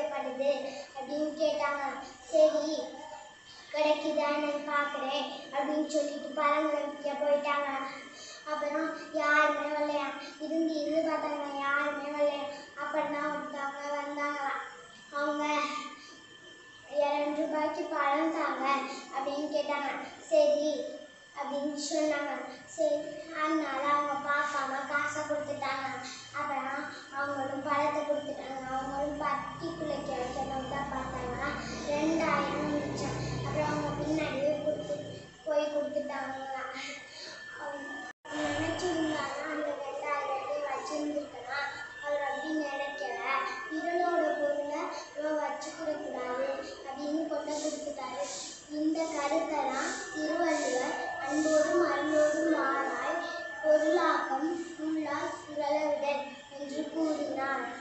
தேவைப்படுது அப்படின்னு கேட்டாங்க சரி கிடைக்குதான்னு பார்க்குறேன் அப்படின்னு சொல்லிட்டு பழங்களை விற்க போயிட்டாங்க அப்புறம் யாருமே வரலையா இருந்து இருந்து பார்த்தாங்க யாருமே வரலையா அப்புறம் தான் ஒருத்தவங்க வந்தாங்களாம் அவங்க இரநூறு ரூபாய்க்கு பழம் தாங்க அப்படின்னு கேட்டாங்க சரி அப்படின்னு சொன்னாங்க சரி அதனால அவங்க பார்க்காம காசை கொடுத்துட்டாங்க அப்புறம் அவங்களும் பழத்தை கொடுத்துட்டாங்க அவங்களும் பட்டி குளிக்க வைக்கணும் தான் பார்த்தாங்க ரெண்டாயிரம் இருந்துச்சு அப்புறம் அவங்க பின்னாடியே கொடுத்து போய் கொடுத்துட்டாங்களா அவங்க நினச்சிருந்தாங்கன்னா அந்த ரெண்டாயிரத்தை வச்சிருந்துருக்கலாம் அவர் அப்படி நினைக்கல இருளோட பொருளை இவன் வச்சுக்கூடக்கூடாது அப்படின்னு கொண்டு கொடுத்துட்டாரு இந்த கருத்தை தான் திருவள்ளுவர் அன்போடும் அருளோடும் வாராய் பொருளாக்கம் உள்ளார் சுழலவிடல் என்று கூறினார்